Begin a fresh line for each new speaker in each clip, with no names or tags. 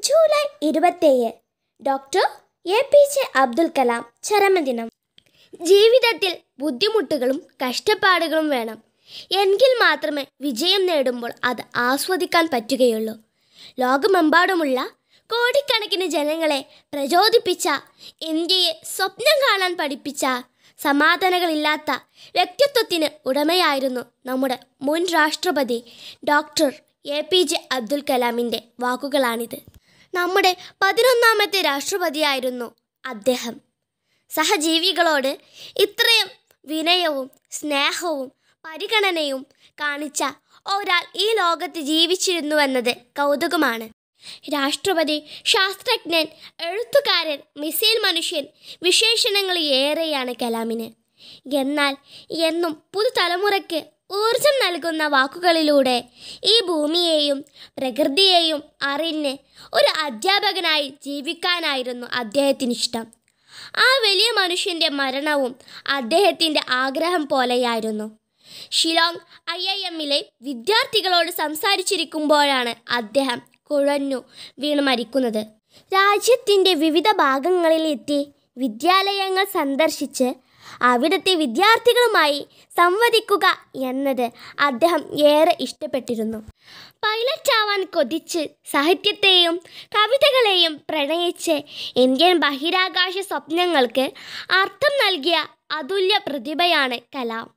July ഇരുപത്തേഴ് doctor A P J Abdul Kalam ചരമദിനം ജീവിതത്തിൽ ബുദ്ധിമുട്ടുകളും കഷ്ടപ്പാടുകളും വേണം എങ്കിൽ മാത്രമേ വിജയം നേടുമ്പോൾ അത് ആസ്വദിക്കാൻ പറ്റുകയുള്ളൂ ലോകമെമ്പാടുമുള്ള കോടിക്കണക്കിന് ജനങ്ങളെ പ്രചോദിപ്പിച്ച ഇന്ത്യയെ സ്വപ്നം കാണാൻ പഠിപ്പിച്ച സമാധാനങ്ങളില്ലാത്ത വ്യക്തിത്വത്തിന് ഉടമയായിരുന്നു നമ്മുടെ മുൻ രാഷ്ട്രപതി doctor A P J Abdul കലാമിൻ്റെ വാക്കുകളാണിത് നമ്മുടെ പതിനൊന്നാമത്തെ രാഷ്ട്രപതിയായിരുന്നു അദ്ദേഹം സഹജീവികളോട് ഇത്രയും വിനയവും സ്നേഹവും പരിഗണനയും കാണിച്ച ഒരാൾ ഈ ലോകത്ത് ജീവിച്ചിരുന്നുവെന്നത് കൗതുകമാണ് രാഷ്ട്രപതി ശാസ്ത്രജ്ഞൻ എഴുത്തുകാരൻ മിസൈൽ മനുഷ്യൻ വിശേഷണങ്ങൾ ഏറെയാണ് കലാമിന് എന്നാൽ എന്നും പുതുതലമുറയ്ക്ക് ഊർജം നൽകുന്ന വാക്കുകളിലൂടെ ഈ ഭൂമിയെയും പ്രകൃതിയെയും അറിഞ്ഞ് ഒരു അധ്യാപകനായി ജീവിക്കാനായിരുന്നു അദ്ദേഹത്തിന് ഇഷ്ടം ആ വലിയ മനുഷ്യൻ്റെ മരണവും അദ്ദേഹത്തിൻ്റെ ആഗ്രഹം പോലെയായിരുന്നു ഷിലോങ് ഐ ഐ എമ്മിലെ വിദ്യാർത്ഥികളോട് സംസാരിച്ചിരിക്കുമ്പോഴാണ് അദ്ദേഹം കുഴഞ്ഞു വീണ് മരിക്കുന്നത് രാജ്യത്തിൻ്റെ വിവിധ ഭാഗങ്ങളിലെത്തി വിദ്യാലയങ്ങൾ സന്ദർശിച്ച് അവിടുത്തെ വിദ്യാർത്ഥികളുമായി സംവദിക്കുക എന്നത് അദ്ദേഹം ഏറെ ഇഷ്ടപ്പെട്ടിരുന്നു പൈലറ്റ് ആവാൻ കൊതിച്ച് സാഹിത്യത്തെയും കവിതകളെയും പ്രണയിച്ച് ഇന്ത്യൻ ബഹിരാകാശ സ്വപ്നങ്ങൾക്ക് അർത്ഥം നൽകിയ അതുല്യ പ്രതിഭയാണ് കലാം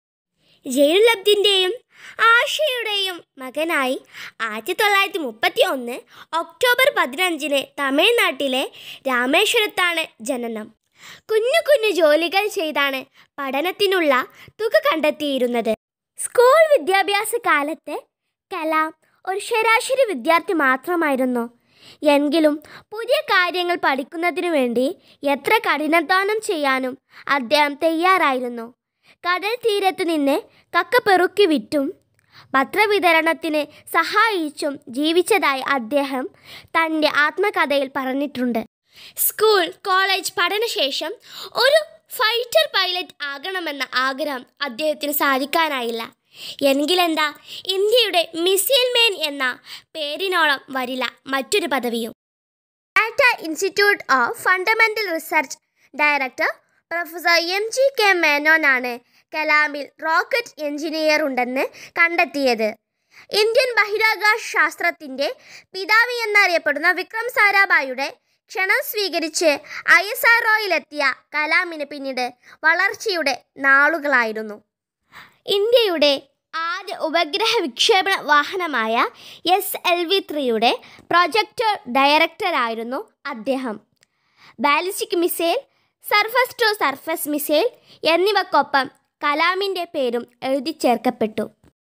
ജയലബ്ദിൻ്റെയും ആശയുടെയും മകനായി ആയിരത്തി തൊള്ളായിരത്തി മുപ്പത്തി ഒന്ന് ഒക്ടോബർ പതിനഞ്ചിന് തമിഴ്നാട്ടിലെ രാമേശ്വരത്താണ് ജനനം കുഞ്ഞു കുഞ്ഞു ജോലികൾ ചെയ്താണ് പഠനത്തിനുള്ള തുക കണ്ടെത്തിയിരുന്നത് സ്കൂൾ വിദ്യാഭ്യാസ കാലത്ത് കലാം ഒരു ശരാശരി വിദ്യാർത്ഥി മാത്രമായിരുന്നു എങ്കിലും പുതിയ കാര്യങ്ങൾ പഠിക്കുന്നതിനു വേണ്ടി എത്ര കഠിനാധ്വാനം ചെയ്യാനും അദ്ദേഹം തയ്യാറായിരുന്നു കടൽ തീരത്തു നിന്ന് കക്ക പെറുക്കി വിറ്റും പത്രവിതരണത്തിന് സഹായിച്ചും ജീവിച്ചതായി അദ്ദേഹം തൻ്റെ ആത്മകഥയിൽ പറഞ്ഞിട്ടുണ്ട് സ്കൂൾ കോളേജ് പഠനശേഷം ഒരു ഫൈറ്റർ പൈലറ്റ് ആകണമെന്ന ആഗ്രഹം അദ്ദേഹത്തിന് സാധിക്കാനായില്ല എങ്കിലെന്താ ഇന്ത്യയുടെ മിസൈൽ മാൻ എന്ന പേരിനോളം വരില്ല മറ്റൊരു പദവിയും Tata institute of fundamental research director professor M G K മേനോനാണ് കലാമിൽ റോക്കറ്റ് എഞ്ചിനീയർ ഉണ്ടെന്ന് കണ്ടെത്തിയത് ഇന്ത്യൻ ബഹിരാകാശ ശാസ്ത്രത്തിൻ്റെ പിതാവ് എന്നറിയപ്പെടുന്ന വിക്രം സാരാഭായിയുടെ ക്ഷണം സ്വീകരിച്ച് ഐ എസ് ആർ ഒയിലെത്തിയ കലാമിന് പിന്നീട് വളർച്ചയുടെ നാളുകളായിരുന്നു ഇന്ത്യയുടെ ആദ്യ ഉപഗ്രഹ വിക്ഷേപണ വാഹനമായ എസ് എൽ വി ത്രീയുടെ പ്രൊജക്ടർ ഡയറക്ടറായിരുന്നു അദ്ദേഹം ballistic missile surface to surface missile എന്നിവക്കൊപ്പം കലാമിൻ്റെ പേരും എഴുതി ചേർക്കപ്പെട്ടു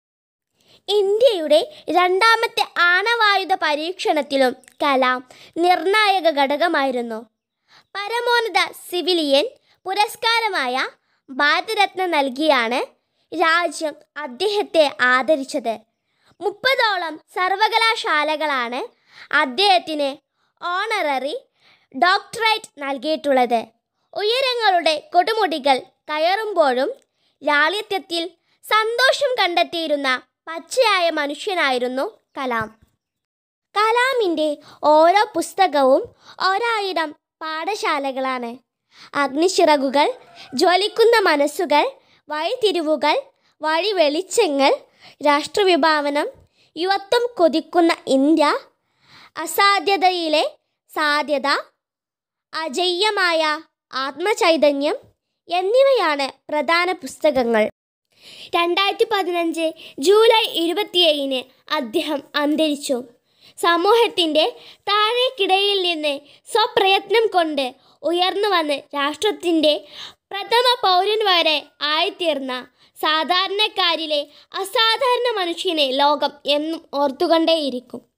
ഇന്ത്യയുടെ രണ്ടാമത്തെ ആണവായുധ പരീക്ഷണത്തിലും കലാം നിർണായക ഘടകമായിരുന്നു പരമോന്നത സിവിലിയൻ പുരസ്കാരമായ ഭാരതരത്ന നൽകിയാണ് രാജ്യം അദ്ദേഹത്തെ ആദരിച്ചത് മുപ്പതോളം സർവകലാശാലകളാണ് അദ്ദേഹത്തിന് ഓണററി ഡോക്ടറേറ്റ് നൽകിയിട്ടുള്ളത് ഉയരങ്ങളുടെ കൊടുമുടികൾ കയറുമ്പോഴും ലാളിത്യത്തിൽ സന്തോഷം കണ്ടെത്തിയിരുന്ന പച്ചയായ മനുഷ്യനായിരുന്നു കലാം കലാമിൻ്റെ ഓരോ പുസ്തകവും ഒരായിരം പാഠശാലകളാണ് അഗ്നിച്ചിറകുകൾ ജ്വലിക്കുന്ന മനസ്സുകൾ വഴിതിരിവുകൾ വഴി വെളിച്ചങ്ങൾ രാഷ്ട്രവിഭാവനം യുവത്വം കൊതിക്കുന്ന ഇന്ത്യ അസാധ്യതയിലെ സാധ്യത അജയ്യമായ ആത്മചൈതന്യം എന്നിവയാണ് പ്രധാന പുസ്തകങ്ങൾ രണ്ടായിരത്തി പതിനഞ്ച് ജൂലൈ ഇരുപത്തിയേഴിന് അദ്ദേഹം അന്തരിച്ചു സമൂഹത്തിൻ്റെ താഴേക്കിടയിൽ നിന്ന് സ്വപ്രയത്നം കൊണ്ട് ഉയർന്നു വന്ന് രാഷ്ട്രത്തിൻ്റെ പ്രഥമ പൗരൻ വരെ ആയിത്തീർന്ന സാധാരണക്കാരിലെ അസാധാരണ മനുഷ്യനെ ലോകം എന്നും ഓർത്തുകൊണ്ടേയിരിക്കും